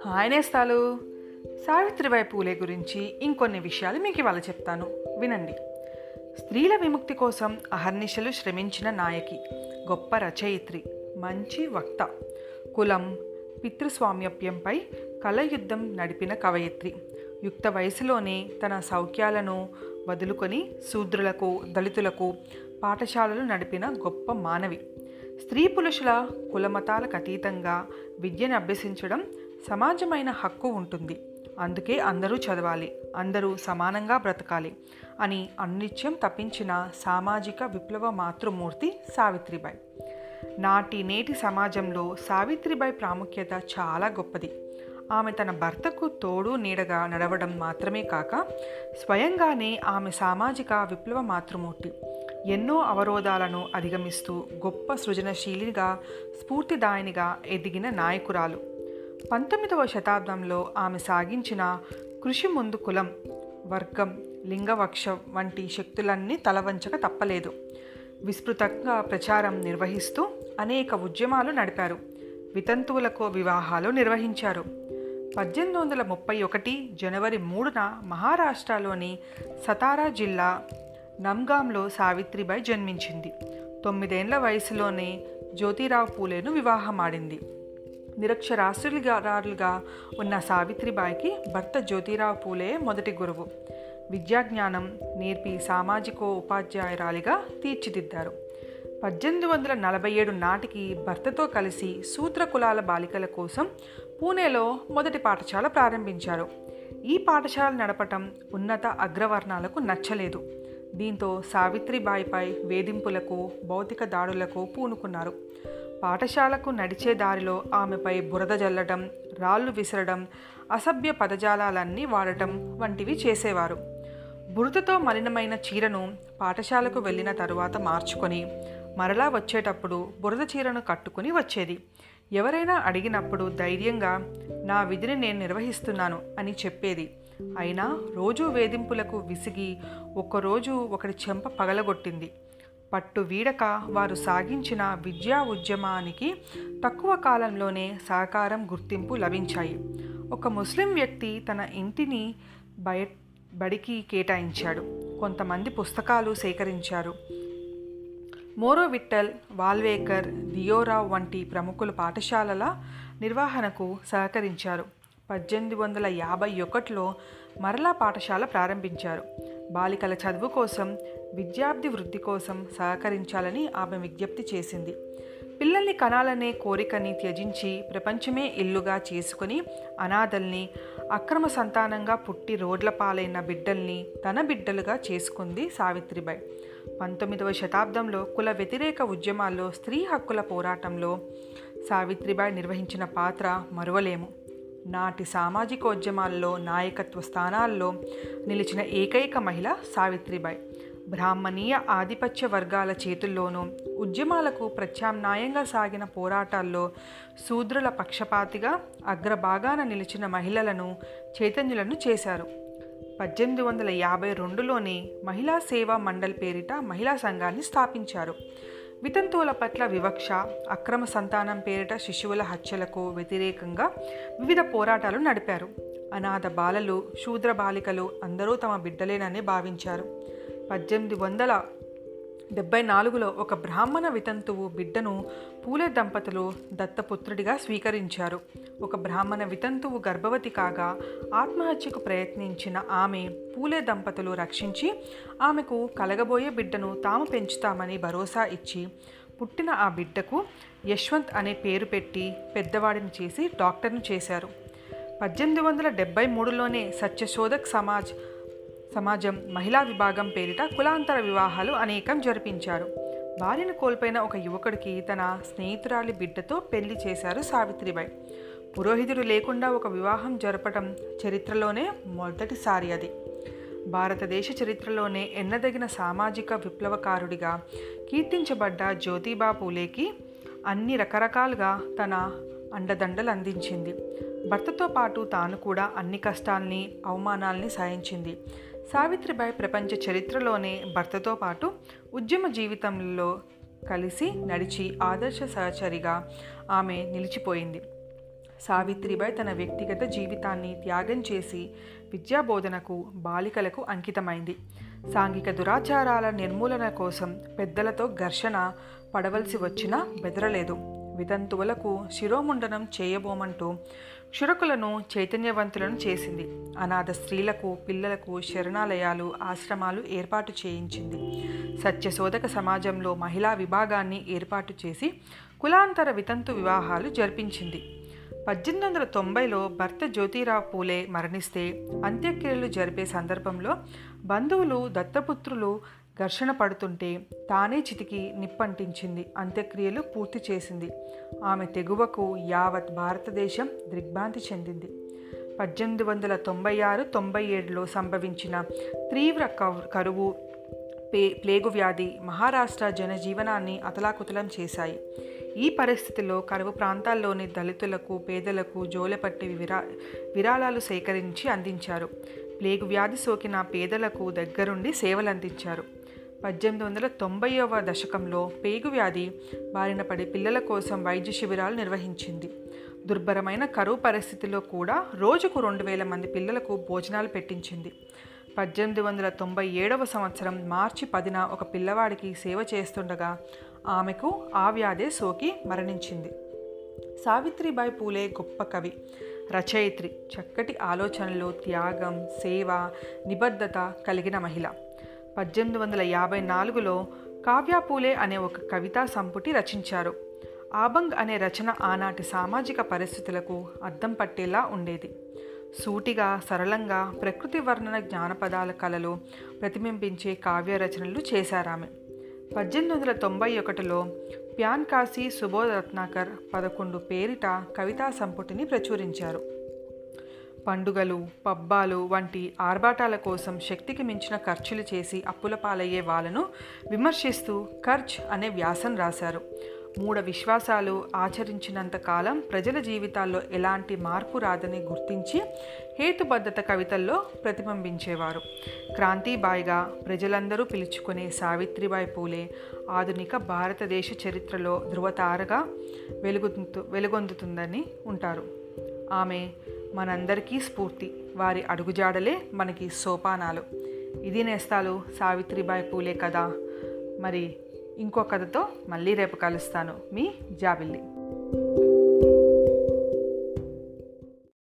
hi నేస్తాలు Savitribai పూలే గురించి ఇంకొన్ని విషయాలు మీకు ఇవాళ చెప్తాను వినండి స్త్రీల విముక్తి కోసం అహర్నిశలు శ్రమించిన నాయకి గొప్ప రచయిత్రి మంచి వక్త కులం పితృస్వామ్యప్యంపై కలయుద్ధం నడిపిన కవయిత్రి యుక్త వయసులోనే తన సౌఖ్యాలను వదులుకొని శూద్రులకు దళితులకు పాఠశాలలు నడిపిన గొప్ప మానవి స్త్రీ పురుషుల కులమతాలకు అతీతంగా విద్యను అభ్యసించడం సమాజమైన హక్కు ఉంటుంది అందుకే అందరూ చదవాలి అందరూ సమానంగా బ్రతకాలి అని అన్నిత్యం తప్పించిన సామాజిక విప్లవ మాతృమూర్తి సావిత్రిబాయి నాటి నేటి సమాజంలో సావిత్రిబాయి ప్రాముఖ్యత చాలా గొప్పది ఆమె తన భర్తకు తోడు నీడగా నడవడం మాత్రమే కాక స్వయంగానే ఆమె సామాజిక విప్లవ మాతృమూర్తి ఎన్నో అవరోధాలను అధిగమిస్తూ గొప్ప సృజనశీలిగా స్ఫూర్తిదాయనిగా ఎదిగిన నాయకురాలు పంతొమ్మిదవ శతాబ్దంలో ఆమె సాగించిన కృషి ముందు కులం వర్గం లింగవక్ష వంటి శక్తులన్నీ తలవంచక తప్పలేదు విస్తృతంగా ప్రచారం నిర్వహిస్తూ అనేక ఉద్యమాలు నడిపారు వితంతువులకు వివాహాలు నిర్వహించారు పద్దెనిమిది వందల ముప్పై ఒకటి జనవరి మూడున మహారాష్ట్రలోని సతారా జిల్లా నమ్గాంలో సావిత్రిబాయి జన్మించింది తొమ్మిదేండ్ల వయసులోనే జ్యోతిరావు పూలేను వివాహమాడింది నిరక్షరాస్యులుగా ఉన్న సావిత్రిబాయికి భర్త జ్యోతిరావు పూలే మొదటి గురువు విద్యాజ్ఞానం నేర్పి సామాజిక ఉపాధ్యాయురాలిగా తీర్చిదిద్దారు పద్దెనిమిది వందల నలభై ఏడు నాటికి భర్తతో కలిసి సూత్ర కులాల బాలికల కోసం పూణేలో మొదటి పాఠశాల ప్రారంభించారు ఈ పాఠశాల నడపటం ఉన్నత అగ్రవర్ణాలకు నచ్చలేదు దీంతో సావిత్రిబాయిపై వేధింపులకు భౌతిక దాడులకు పూనుకున్నారు పాఠశాలకు నడిచే దారిలో ఆమెపై బురద జల్లడం రాళ్ళు విసరడం అసభ్య పదజాలాలన్నీ వాడటం వంటివి చేసేవారు బురదతో మలినమైన చీరను పాఠశాలకు వెళ్ళిన తరువాత మార్చుకొని మరలా వచ్చేటప్పుడు బురద చీరను కట్టుకుని వచ్చేది ఎవరైనా అడిగినప్పుడు ధైర్యంగా నా విధిని నేను నిర్వహిస్తున్నాను అని చెప్పేది అయినా రోజు వేధింపులకు విసిగి ఒక్కరోజు ఒకటి చెంప పగలగొట్టింది పట్టు వీడక వారు సాగించిన విద్యా ఉద్యమానికి తక్కువ కాలంలోనే సహకారం గుర్తింపు లభించాయి ఒక ముస్లిం వ్యక్తి తన ఇంటిని బయ బడికి కేటాయించాడు కొంతమంది పుస్తకాలు సేకరించారు మోరో విట్టల్ వాల్వేకర్ దియోరావ్ వంటి ప్రముఖులు పాఠశాలల నిర్వహణకు సహకరించారు పద్దెనిమిది వందల యాభై ఒకటిలో మరలా పాఠశాల ప్రారంభించారు బాలికల చదువు కోసం విద్యార్థి వృద్ధి కోసం సహకరించాలని ఆమె విజ్ఞప్తి చేసింది పిల్లల్ని కనాలనే కోరికని త్యజించి ప్రపంచమే ఇల్లుగా చేసుకుని అనాథల్ని అక్రమ సంతానంగా పుట్టి రోడ్ల పాలైన బిడ్డల్ని తన బిడ్డలుగా చేసుకుంది సావిత్రిబాయి పంతొమ్మిదవ శతాబ్దంలో కుల వ్యతిరేక ఉద్యమాల్లో స్త్రీ హక్కుల పోరాటంలో సావిత్రిబాయి నిర్వహించిన పాత్ర మరువలేము నాటి సామాజికోద్యమాల్లో నాయకత్వ స్థానాల్లో నిలిచిన ఏకైక మహిళ సావిత్రిబాయి బ్రాహ్మణీయ ఆధిపత్య వర్గాల చేతుల్లోనూ ఉద్యమాలకు ప్రత్యామ్నాయంగా సాగిన పోరాటాల్లో శూద్రుల పక్షపాతిగా అగ్రభాగాన నిలిచిన మహిళలను చైతన్యులను చేశారు పద్దెనిమిది వందల యాభై రెండులోనే మహిళా సేవా మండల్ పేరిట మహిళా సంఘాన్ని స్థాపించారు వితంతువుల పట్ల వివక్ష అక్రమ సంతానం పేరిట శిశువుల హత్యలకు వ్యతిరేకంగా వివిధ పోరాటాలు నడిపారు అనాథ బాలలు శూద్ర బాలికలు అందరూ తమ బిడ్డలేనని భావించారు పద్దెనిమిది వందల డెబ్బై నాలుగులో ఒక బ్రాహ్మణ వితంతువు బిడ్డను పూలే దంపతులు దత్తపుత్రుడిగా స్వీకరించారు ఒక బ్రాహ్మణ వితంతువు గర్భవతి కాగా ఆత్మహత్యకు ప్రయత్నించిన ఆమె పూలే దంపతులు రక్షించి ఆమెకు కలగబోయే బిడ్డను తాము పెంచుతామని భరోసా ఇచ్చి పుట్టిన ఆ బిడ్డకు యశ్వంత్ అనే పేరు పెట్టి పెద్దవాడిని చేసి డాక్టర్ను చేశారు పద్దెనిమిది వందల డెబ్బై మూడులోనే సత్యశోధక్ సమాజ్ సమాజం మహిళా విభాగం పేరిట కులాంతర వివాహాలు అనేకం జరిపించారు భార్యను కోల్పోయిన ఒక యువకుడికి తన స్నేహితురాలి బిడ్డతో పెళ్లి చేశారు సావిత్రిబాయి పురోహితుడు లేకుండా ఒక వివాహం జరపటం చరిత్రలోనే మొదటిసారి అది భారతదేశ చరిత్రలోనే ఎన్నదగిన సామాజిక విప్లవకారుడిగా కీర్తించబడ్డ జ్యోతిబా పూలేకి అన్ని రకరకాలుగా తన అండదండలు అందించింది భర్తతో పాటు తాను కూడా అన్ని కష్టాల్ని అవమానాల్ని సహించింది సావిత్రిబాయి ప్రపంచ చరిత్రలోనే భర్తతో పాటు ఉద్యమ జీవితంలో కలిసి నడిచి ఆదర్శ సహచరిగా ఆమె నిలిచిపోయింది సావిత్రిబాయి తన వ్యక్తిగత జీవితాన్ని త్యాగం చేసి విద్యాబోధనకు బాలికలకు అంకితమైంది సాంఘిక దురాచారాల నిర్మూలన కోసం పెద్దలతో ఘర్షణ పడవలసి వచ్చినా బెదరలేదు వితంతువులకు శిరోముండనం చేయబోమంటూ క్షురకులను చైతన్యవంతులను చేసింది అనాథ స్త్రీలకు పిల్లలకు శరణాలయాలు ఆశ్రమాలు ఏర్పాటు చేయించింది సత్యశోధక సమాజంలో మహిళా విభాగాన్ని ఏర్పాటు చేసి కులాంతర వితంతు వివాహాలు జరిపించింది పద్దెనిమిది వందల తొంభైలో భర్త జ్యోతిరావు పూలే మరణిస్తే అంత్యక్రియలు జరిపే సందర్భంలో బంధువులు దత్తపుత్రులు ఘర్షణ పడుతుంటే తానే చితికి నిప్పంటించింది అంత్యక్రియలు పూర్తి చేసింది ఆమె తెగువకు యావత్ భారతదేశం దిగ్భ్రాంతి చెందింది పద్దెనిమిది వందల తొంభై ఆరు తొంభై ఏడులో సంభవించిన తీవ్ర కరువు పే ప్లేగు వ్యాధి మహారాష్ట్ర జనజీవనాన్ని అతలాకుతలం చేశాయి ఈ పరిస్థితిలో కరువు ప్రాంతాల్లోని దళితులకు పేదలకు జోలెపట్టి విరా విరాళాలు సేకరించి అందించారు ప్లేగు వ్యాధి సోకిన పేదలకు దగ్గరుండి సేవలు అందించారు పద్దెనిమిది వందల తొంభైవ దశకంలో పేగు వ్యాధి బారిన పడి పిల్లల కోసం వైద్య శిబిరాలు నిర్వహించింది దుర్భరమైన కరువు పరిస్థితిలో కూడా రోజుకు రెండు వేల మంది పిల్లలకు భోజనాలు పెట్టించింది పద్దెనిమిది వందల తొంభై ఏడవ సంవత్సరం మార్చి పదిన ఒక పిల్లవాడికి సేవ చేస్తుండగా ఆమెకు ఆ వ్యాధే సోకి మరణించింది సావిత్రిబాయి పూలే గొప్ప కవి రచయిత్రి చక్కటి ఆలోచనలు త్యాగం సేవ నిబద్ధత కలిగిన మహిళ పద్దెనిమిది వందల యాభై నాలుగులో కావ్య పూలే అనే ఒక కవితా సంపుటి రచించారు ఆబంగ్ అనే రచన ఆనాటి సామాజిక పరిస్థితులకు అద్దం పట్టేలా ఉండేది సూటిగా సరళంగా ప్రకృతి వర్ణన జ్ఞానపదాల కళలు ప్రతిబింబించే కావ్య రచనలు చేశారామె పద్దెనిమిది వందల తొంభై ఒకటిలో ప్యాన్ కాశీ సుబోధ్ రత్నాకర్ పదకొండు పేరిట కవితా సంపుటిని ప్రచురించారు పండుగలు పబ్బాలు వంటి ఆర్భాటాల కోసం శక్తికి మించిన ఖర్చులు చేసి అప్పుల పాలయ్యే వాళ్ళను విమర్శిస్తూ ఖర్చ్ అనే వ్యాసం రాశారు మూఢ విశ్వాసాలు ఆచరించినంత కాలం ప్రజల జీవితాల్లో ఎలాంటి మార్పు రాదని గుర్తించి హేతుబద్ధత కవితల్లో ప్రతిబింబించేవారు క్రాంతిబాయిగా ప్రజలందరూ పిలుచుకునే సావిత్రిబాయి పూలే ఆధునిక భారతదేశ చరిత్రలో ధృవతారగా వెలుగొందు వెలుగొందుతుందని ఉంటారు ఆమె మనందరికీ స్ఫూర్తి వారి అడుగుజాడలే మనకి సోపానాలు ఇది నేస్తాలు సావిత్రిబాయి పూలే కదా మరి ఇంకో కథతో మళ్ళీ రేపు కలుస్తాను మీ జాబిల్లి